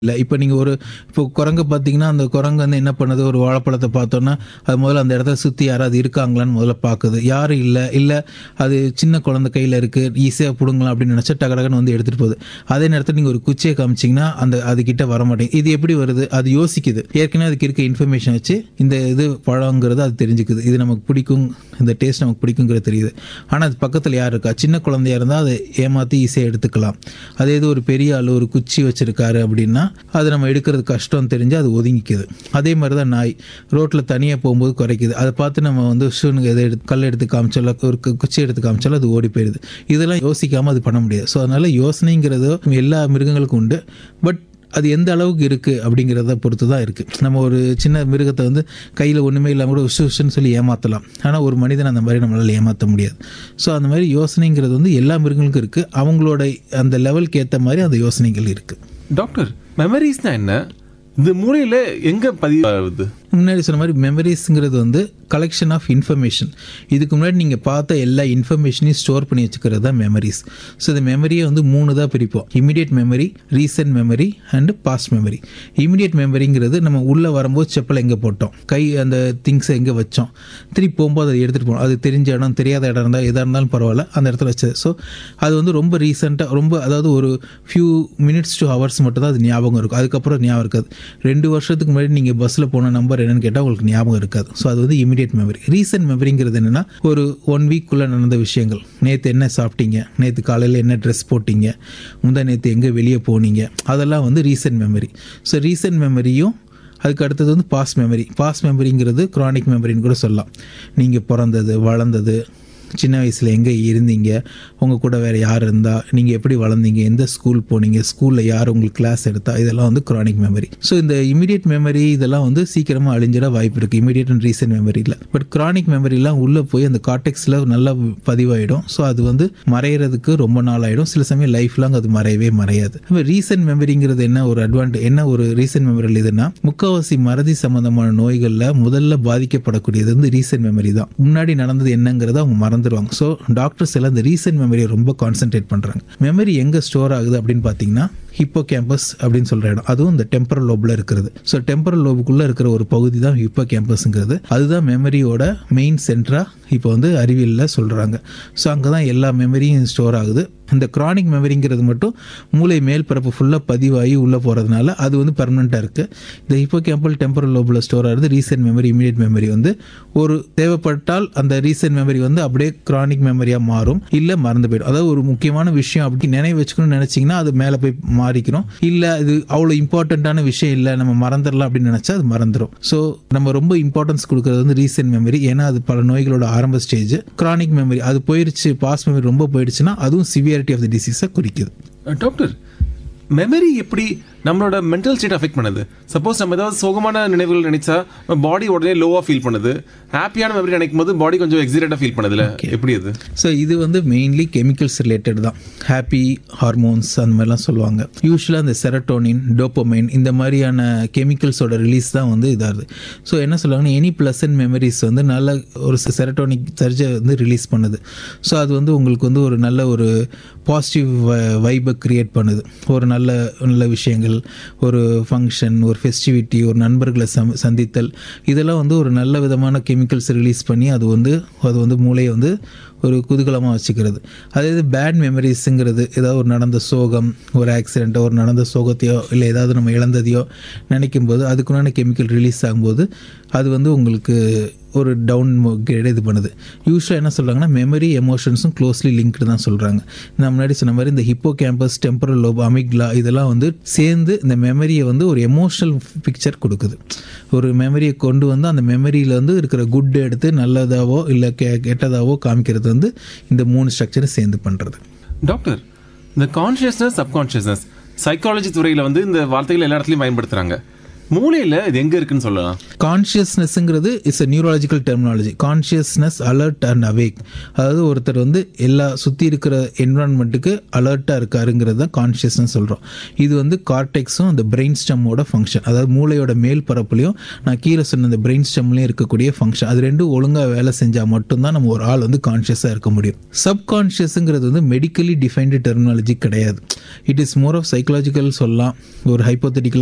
இல்லை இப்போ நீங்கள் ஒரு இப்போ குரங்கு பார்த்தீங்கன்னா அந்த குரங்கு வந்து என்ன பண்ணுது ஒரு வாழைப்பழத்தை பார்த்தோன்னா அது முதல்ல அந்த இடத்துல சுற்றி யாராவது இருக்காங்களான்னு முதல்ல பார்க்குது யாரும் இல்லை இல்லை அது சின்ன குழந்தை கையில் இருக்குது ஈஸியாக பிடுங்கலாம் அப்படின்னு நினச்சா டகடகன்னு வந்து எடுத்துகிட்டு போகுது அதே நேரத்தில் நீங்கள் ஒரு குச்சியை காமிச்சிங்கன்னா அந்த அது கிட்ட வர மாட்டேங்குது இது எப்படி வருது அது யோசிக்குது ஏற்கனவே அதுக்கு இருக்க இன்ஃபர்மேஷன் வச்சு இந்த இது பழங்கிறது அது தெரிஞ்சுக்குது இது நமக்கு பிடிக்கும் இந்த டேஸ்ட் நமக்கு பிடிக்குங்கிறது தெரியுது ஆனால் அது பக்கத்தில் யார் இருக்கா சின்ன குழந்தையா இருந்தால் அதை ஏமாற்றி ஈஸியாக எடுத்துக்கலாம் அதே இது ஒரு பெரிய ஆள் ஒரு குச்சி வச்சிருக்காரு அப்படின்னா அது நம்ம எடுக்கிறது கஷ்டம் தெரிஞ்சு அது ஒதுங்கிக்குது அதே மாதிரி தான் நாய் ரோட்டில் தனியாக போகும்போது குறைக்குது அதை பார்த்து நம்ம வந்து ஷூனுக்கு எதை எடுத்து கல் எடுத்து காமிச்சாலும் ஒரு கு- குச்சி எடுத்து காமிச்சாலும் அது ஓடி போயிடுது இதெல்லாம் யோசிக்காமல் அது பண்ண முடியாது ஸோ அதனால் யோசனைங்கிறது எல்லா மிருகங்களுக்கும் உண்டு பட் அது எந்த அளவுக்கு இருக்குது அப்படிங்கிறத பொறுத்து தான் இருக்குது நம்ம ஒரு சின்ன மிருகத்தை வந்து கையில் ஒன்றுமே இல்லாமல் கூட உஷு உஷுன்னு சொல்லி ஏமாற்றலாம் ஆனால் ஒரு மனிதன் அந்த மாதிரி நம்மளால் ஏமாற்ற முடியாது ஸோ அந்த மாதிரி யோசனைங்கிறது வந்து எல்லா மிருகங்களுக்கும் இருக்குது அவங்களோட அந்த லெவலுக்கு ஏற்ற மாதிரி அந்த யோசனைகள் இருக்குது டாக்டர் மெமரிஸ்னா என்ன இந்த மூளையில எங்க பதிவாகுது முன்னாடி சொன்ன மாதிரி மெமரிஸ்ங்கிறது வந்து கலெக்ஷன் ஆஃப் இன்ஃபர்மேஷன் இதுக்கு முன்னாடி நீங்கள் பார்த்த எல்லா இன்ஃபர்மேஷனையும் ஸ்டோர் பண்ணி வச்சுக்கிறது தான் மெமரிஸ் ஸோ இந்த மெமரியை வந்து மூணு தான் பிரிப்போம் immediate memory recent memory and past memory immediate மெமரிங்கிறது நம்ம உள்ளே வரும்போது செப்பல் எங்கே போட்டோம் கை அந்த திங்ஸை எங்கே வச்சோம் திருப்பி போகும்போது அதை எடுத்துகிட்டு போகணும் அது தெரிஞ்ச இடம் தெரியாத இடம் இருந்தால் எதாக இருந்தாலும் பரவாயில்ல அந்த இடத்துல வச்சது ஸோ அது வந்து ரொம்ப ரீசெண்டாக ரொம்ப அதாவது ஒரு ஃபியூ மினிட்ஸ் டு ஹவர்ஸ் மட்டும் தான் அது ஞாபகம் இருக்கும் அதுக்கப்புறம் ஞாபகம் இருக்காது ரெண்டு வருஷத்துக்கு முன்னாடி நீங்கள் பஸ்ஸில் போன நம்பர் என்னன்னு கேட்டால் உங்களுக்கு ஞாபகம் இருக்காது ஸோ அது வந்து இமிடியேட் மெமரி ரீசன்ட் மெமரிங்கிறது என்னென்னா ஒரு ஒன் வீக்குள்ளே நடந்த விஷயங்கள் நேற்று என்ன சாப்பிட்டீங்க நேற்று காலையில் என்ன ட்ரெஸ் போட்டீங்க முந்தா நேற்று எங்கே வெளியே போனீங்க அதெல்லாம் வந்து ரீசன்ட் மெமரி ஸோ ரீசன்ட் மெமரியும் அதுக்கு அடுத்தது வந்து பாஸ் மெமரி பாஸ் மெமரிங்கிறது க்ரானிக் மெமரின்னு கூட சொல்லலாம் நீங்கள் பிறந்தது வளர்ந்தது சின்ன வயசில் எங்கே இருந்தீங்க உங்கள் கூட வேறு யார் இருந்தா நீங்கள் எப்படி வளர்ந்தீங்க எந்த ஸ்கூல் போனீங்க ஸ்கூலில் யார் உங்களுக்கு கிளாஸ் எடுத்தா இதெல்லாம் வந்து க்ரானிக் மெமரி ஸோ இந்த இமீடியட் மெமரி இதெல்லாம் வந்து சீக்கிரமாக அழிஞ்சிட வாய்ப்பு இருக்குது இமீடியட் அண்ட் ரீசன்ட் மெமரியில் பட் க்ரானிக் மெமரிலாம் உள்ளே போய் அந்த காட்டெக்ஸில் நல்லா பதிவாயிடும் ஸோ அது வந்து மறையிறதுக்கு ரொம்ப நாள் ஆகிடும் சில சமயம் லைஃப் லாங் அது மறையவே மறையாது ரீசன்ட் மெமரிங்கிறது என்ன ஒரு அட்வான்டேஜ் என்ன ஒரு ரீசன்ட் மெமரியில் இதுன்னா முக்கால்வாசி மறதி சம்பந்தமான நோய்களில் முதல்ல பாதிக்கப்படக்கூடியது வந்து ரீசன்ட் மெமரி தான் முன்னாடி நடந்தது என்னங்கிறத அவங்க மறந்துடுவாங்க ஸோ டாக்டர்ஸ் எல்லாம் இந்த ரீசன்ட் மெமரியை ரொம்ப கான்சென்ட்ரேட் பண்ணுறாங்க மெமரி எங்கே ஸ்டோர் ஆகுது அப்படின்னு பார்த்தீங்கன்னா ஹிப்போ கேம்பஸ் அப்படின்னு சொல்கிற இடம் அதுவும் இந்த டெம்பரல் லோபில் இருக்கிறது ஸோ டெம்பரல் லோபுக்குள்ளே இருக்கிற ஒரு பகுதி தான் ஹிப்போ கேம்பஸ்ங்கிறது அதுதான் மெமரியோட மெயின் சென்டராக இப்போ வந்து அறிவியலில் சொல்கிறாங்க ஸோ அங்கே தான் எல்லா மெமரியும் ஸ்டோர் ஆகுது இந்த க்ரானிக் மெமரிங்கிறது மட்டும் மூளை மேல் பரப்பு ஃபுல்லாக பதிவாகி உள்ளே போகிறதுனால அது வந்து பர்மனெண்ட்டாக இருக்குது இந்த ஹிப்போ கேம்பல் டெம்பரல் லோபில் ஸ்டோர் ஆகுது ரீசன்ட் மெமரி இமீடியட் மெமரி வந்து ஒரு தேவைப்பட்டால் அந்த ரீசன்ட் மெமரி வந்து அப்படியே க்ரானிக் மெமரியாக மாறும் இல்லை மறந்து போயிடும் அதாவது ஒரு முக்கியமான விஷயம் அப்படி நினைவு வச்சுக்கணும்னு நினச்சிங்கன்னா அது மேலே போய் மாறிக்கிறோம் இல்லை இது அவ்வளோ இம்பார்ட்டண்ட்டான விஷயம் இல்லை நம்ம மறந்துடலாம் அப்படின்னு நினச்சா அது மறந்துடும் ஸோ நம்ம ரொம்ப இம்பார்ட்டன்ஸ் கொடுக்கறது வந்து ரீசன்ட் மெமரி ஏன்னா அது பல நோய்களோட ஆரம்ப ஸ்டேஜ் க்ரானிக் மெமரி அது போயிடுச்சு பாஸ் மெமரி ரொம்ப போயிடுச்சுன்னா அதுவும் சிவியாரிட்டி ஆஃப் த டிசீஸை குறிக்குது டாக்டர் மெமரி எப்படி நம்மளோட மென்டல் ஸ்டேட் அஃபெக்ட் பண்ணுது சப்போஸ் நம்ம ஏதாவது சோகமான நினைவுகள் நினைச்சா பாடி உடனே லோவாக ஃபீல் பண்ணுது ஹாப்பியான மெமரி நினைக்கும் போது பாடி கொஞ்சம் எக்ஸிடேட்டாக ஃபீல் பண்ணுதுல எப்படி அது ஸோ இது வந்து மெயின்லி கெமிக்கல்ஸ் ரிலேட்டட் தான் ஹாப்பி ஹார்மோன்ஸ் அந்த மாதிரிலாம் சொல்லுவாங்க யூஸ்வலாக இந்த செரட்டோனின் டோப்பமைன் இந்த மாதிரியான கெமிக்கல்ஸோட ரிலீஸ் தான் வந்து இதாகுது ஸோ என்ன சொல்லுவாங்கன்னா எனி ப்ளசன்ட் மெமரிஸ் வந்து நல்ல ஒரு செரட்டோனிக் சர்ஜை வந்து ரிலீஸ் பண்ணுது ஸோ அது வந்து உங்களுக்கு வந்து ஒரு நல்ல ஒரு பாசிட்டிவ் வைபை க்ரியேட் பண்ணுது ஒரு நல்ல நல்ல விஷயங்கள் ஒரு ஃபங்க்ஷன் ஒரு ஃபெஸ்டிவிட்டி ஒரு நண்பர்களை சம் சந்தித்தல் இதெல்லாம் வந்து ஒரு நல்ல விதமான கெமிக்கல்ஸ் ரிலீஸ் பண்ணி அது வந்து அது வந்து மூளையை வந்து ஒரு குதூகலமாக வச்சுக்கிறது அதே இது பேட் மெமரிஸுங்கிறது ஏதாவது ஒரு நடந்த சோகம் ஒரு ஆக்சிடெண்ட்டோ ஒரு நடந்த சோகத்தையோ இல்லை ஏதாவது நம்ம இழந்ததையோ நினைக்கும் போது அதுக்குண்டான கெமிக்கல் ரிலீஸ் ஆகும்போது அது வந்து உங்களுக்கு ஒரு டவுன் கிரேட் இது பண்ணுது யூஸ்வலாக என்ன சொல்கிறாங்கன்னா மெமரி எமோஷன்ஸும் க்ளோஸ்லி லிங்க்டு தான் சொல்கிறாங்க நான் முன்னாடி சொன்ன மாதிரி இந்த hippocampus temporal lobe amygdala இதெல்லாம் வந்து சேர்ந்து இந்த மெமரியை வந்து ஒரு எமோஷனல் பிக்சர் கொடுக்குது ஒரு மெமரியை கொண்டு வந்து அந்த மெமரியில் வந்து இருக்கிற குட் எடுத்து நல்லதாவோ இல்லை கெ கெட்டதாவோ காமிக்கிறது வந்து இந்த மூணு ஸ்ட்ரக்சரும் சேர்ந்து பண்ணுறது டாக்டர் இந்த கான்ஷியஸ்னஸ் சப்கான்ஷியஸ்னஸ் சைக்காலஜி துறையில் வந்து இந்த வார்த்தைகள் எல்லா இடத்துலையும் பயன்படுத்துகிறாங்க மூளையில இது எங்க இருக்குன்னு சொல்லலாம் கான்ஷியஸ்னஸ்ங்கிறது is a neurological terminology consciousness alert and awake அதாவது ஒருத்தர் வந்து எல்லா சுற்றி இருக்கிற என்விரான்மெண்ட்டுக்கு அலர்ட்டாக இருக்காருங்கிறது தான் கான்ஷியஸ்னஸ் சொல்கிறோம் இது வந்து கார்டெக்ஸும் அந்த பிரெயின் ஸ்டம்மோட ஃபங்க்ஷன் அதாவது மூளையோட மேல் பரப்புலையும் நான் கீழே சொன்ன அந்த பிரெயின் ஸ்டம்லையும் இருக்கக்கூடிய ஃபங்க்ஷன் அது ரெண்டும் ஒழுங்காக வேலை செஞ்சால் மட்டும்தான் நம்ம ஒரு ஆள் வந்து கான்ஷியஸாக இருக்க முடியும் சப்கான்ஷியஸுங்கிறது வந்து மெடிக்கலி டிஃபைன்டு டெர்மினாலஜி கிடையாது it is more of psychological சொல்லலாம் ஒரு ஹைப்போத்தட்டிக்கல்